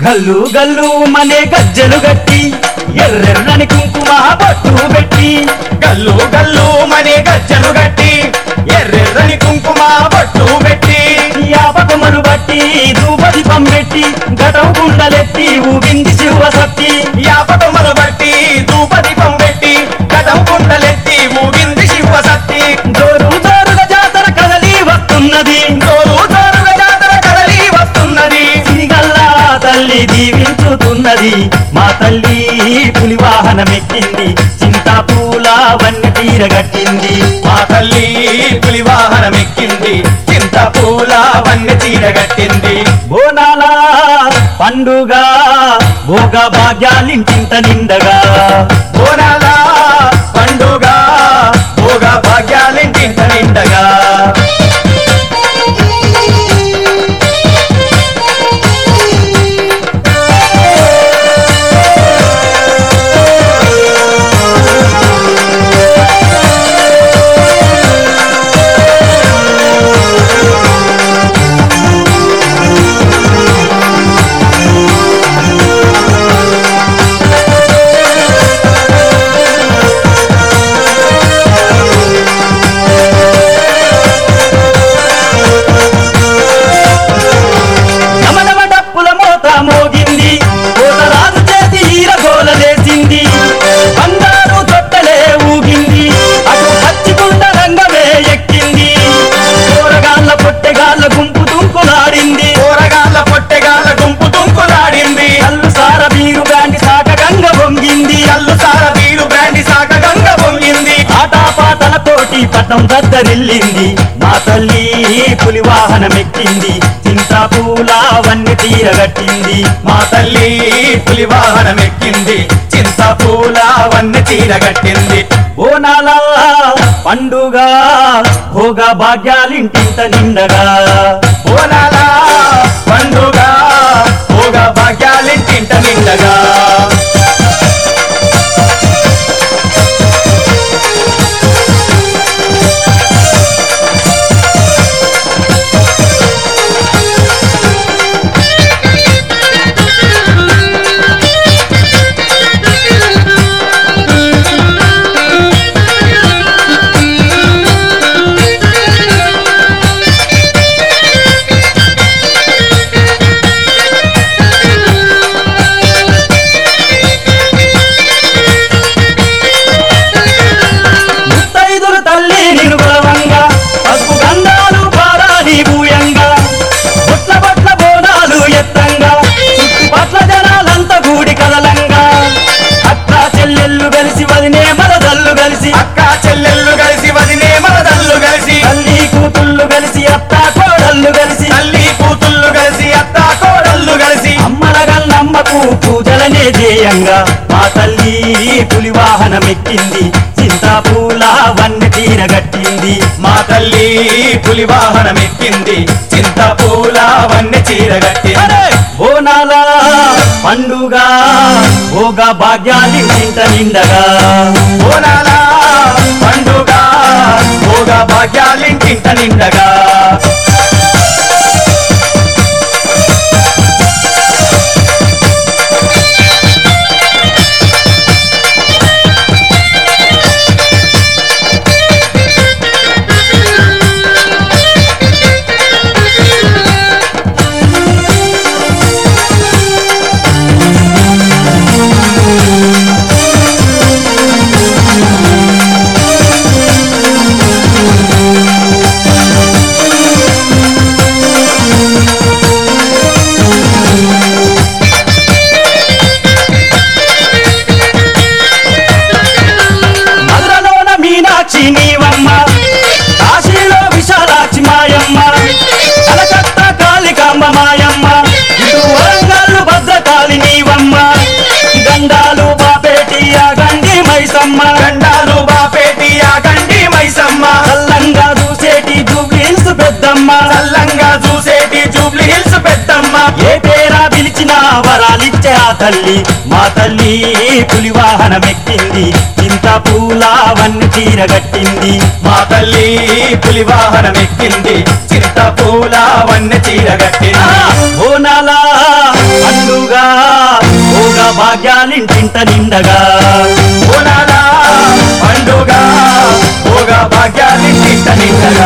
గల్లు గల్లు మనే గజ్జలు గట్టి ఎర్రెర్రని కుంకుమ బొట్టు పెట్టి గల్లు గల్లు మనే గజ్జలు గట్టి ఎర్రెర్రని కుంకుమ బొట్టు పెట్టి యాపకమలు బట్టి ధూపదీపం పెట్టి గటం కుండలెత్తి ఊగింది శివ సత్తి యాపకములు బట్టి ధూపదీపం పెట్టి కథం కుండలెత్తి మూగింది శివ సత్తి జోరు జోరుగా జాతర కదలి వస్తున్నది జోరు జోరుగా జాతర కదలి వస్తున్నది సిరిగల్లా తల్లి దీవించుతున్నది మా తల్లి పులి వాహనమెక్కింది చింతాపూల వన్య తీరగట్టింది మా తల్లి పులి వాహనం ఎక్కింది చింత పూల వన్నె తీరగట్టింది బోనాల పండుగ భోగ భాగ్యాలింటింత నిండగా బోనాల పండుగ భోగ భాగ్యాలింటింట నిండగా నమనమ డప్పుల మోత మోగింది కోతరాజు చేతి ఈరగోలలేసింది బంగారు తొట్టలే ఊగింది అటు పచ్చిగుండ రంగమే ఎక్కింది కూరగాళ్ళ పొట్టెగాళ్ళ గుంపు దుంకులాడింది కూరగాళ్ళ పొట్టెగాళ్ళ గుంపు తుంకులాడింది కళ్ళు సార బీరు గాండి సాక గంగ పొంగింది కల్లు సార వీరు బ్రాండి సాక గంగ పొంగింది ఆటాపాటలతోటి పట్టం దద్దరిల్లింది మా తల్లి పులి వాహనమెక్కింది చింతాపూల వన్య తీరగట్టింది మా తల్లి పులి వాహనం ఎక్కింది చింత పూల వన్నె తీరగట్టింది బోనాల పండుగ భోగ భాగ్యాలింటింత నిండగా బోనాల పండుగ భోగ భాగ్యాలింటింట నిండగా ముత్తైదులు తల్లి నిను బలవంగా పసుపు గంధాలు పారాని భూయంగా బొట్ల బొట్ల బోనాలు ఎత్తంగా చుట్టుపట్ల జనాలంతా కూడి కదలంగా అక్క చెల్లెళ్ళు కలిసి వదినే మరదళ్ళు కలిసి అక్క చెల్లెళ్ళు కలిసి వదినే మరదళ్ళు కలిసి తల్లి కూతుళ్ళు కలిసి అత్త కోడళ్ళు కలిసి తల్లి కూతుళ్ళు కలిసి అత్త కోడళ్ళు కలిసి అమ్మల గల్లమ్మకు పూజలనే చేయంగా మా తల్లి పులి వాహనమెక్కింది చింతాపూల వన్య తీరగట్టింది మా తల్లి పులి వాహనం ఎక్కింది చింత పూల వన్నె చీరగట్టింది అరే! బోనాల పండుగ భోగ భాగ్యాలి చింత నిండగా బోనాల పండుగ భోగ భాగ్యాలింటింట నిండగా మధురలోన మీనాక్షి నీవమ్మ కాశీలో విశాలాక్షి మాయమ్మ కలకత్తా కాళికాంబ మాయమ్మ ఇటు వరంగల్లు భద్రకాళి నీవమ్మ గండాలు బాపేటి ఆ గండి మైసమ్మ గండాలు బాపేటి ఆ గండి మైసమ్మ చల్లంగా చూసేటి జూబ్లీన్స్ పెద్దమ్మ చల్లంగా చూసేటి జూబ్లీ హిల్స్ పెద్దమ్మ ఏ పేరా పిలిచినా వరాలిచ్చే ఆ తల్లి మా తల్లి పులి వాహనమెక్కింది ఇంత పూల వన్ని తీరగట్టింది మా తల్లి పులి వాహనం ఎక్కింది చింత పూల వన్నె చీరగట్టింది బోనాల పండుగ నిండగా బోనాల పండుగ భోగ భాగ్యాలింటింట నిండగా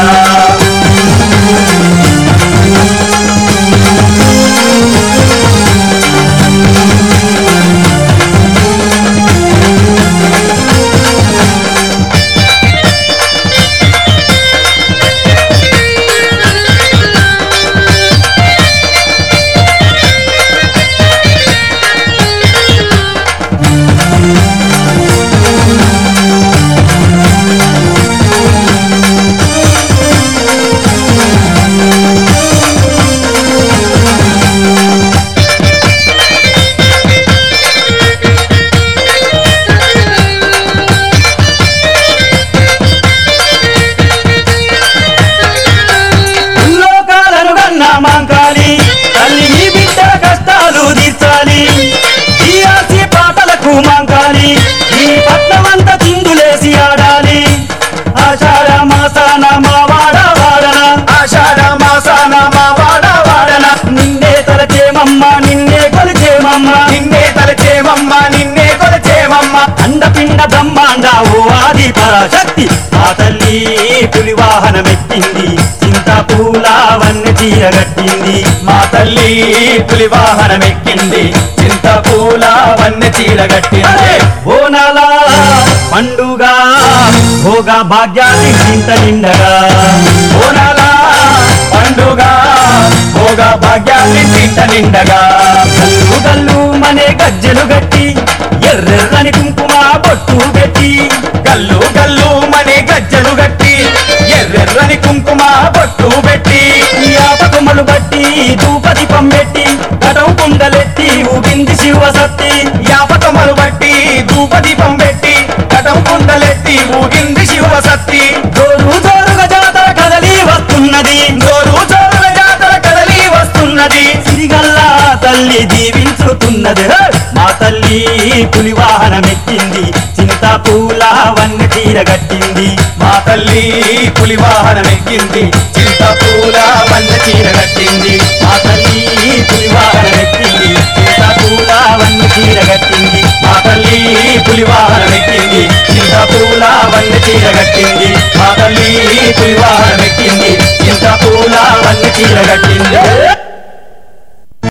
లోకాలను కన్నా మాంకాలి తల్లి నీ బిడ్డ కష్టాలు తీర్చాలి ఈ ఆసి పాటలకు మాంకాలి ఈ పట్నమంతా చిందులేసి ఆడాలి ఆషాఢ మాసాన మా వాడ వాడన ఆషాఢ మాసాన మా వాడ వాడన నిన్నే తలచేమమ్మ నిన్నే కొలిచేమమ్మ నిన్నే తలచేమమ్మ నిన్నే కొలచేమమ్మ అండపిండ బ్రహ్మాండ ఓ ఆది పరాశక్తి ఆ తల్లి పులి వాహనమెక్కింది చింత పూల వన్నె చీరగట్టింది మా తల్లి పులి వాహనమెక్కింది చింత పూల వన్నె చీరగట్టింది ఓనాల పండుగ భోగ భాగ్యాన్ని చింత నిండగా బోనాల పండుగ భోగ భాగ్యాన్ని తింట నిండగా గల్లు గల్లు మనే గజ్జెలు గట్టి ఎర్రెర్రని కుంకుమ బొట్టు పెట్టి గల్లు గల్లు మని గజ్జలు గట్టి ఎర్రెర్రని కుంకుమ బొట్టు పెట్టి యాపకమ్మలు బట్టి ధూపదీపం పెట్టి కటం కుండలెత్తి ఊగింది శివసత్తి యాపకమలు బట్టి ధూపదీపం పెట్టి కటం కుండలెత్తి ఊగింది శివసత్తి జోరు జోరుగా జాతర కదలి వస్తున్నది జోరు జోరుల జాతర కదలి వస్తున్నది సిరిగల్లా తల్లి దీవించుతున్నది హే! మా తల్లి పులి వాహనమెక్కింది చింత పూల వన్నె తీరగట్టింది మా తల్లి పులి వాహనం ఎక్కింది చింత పూల వల్ల చీర కట్టింది మా తల్లి పులి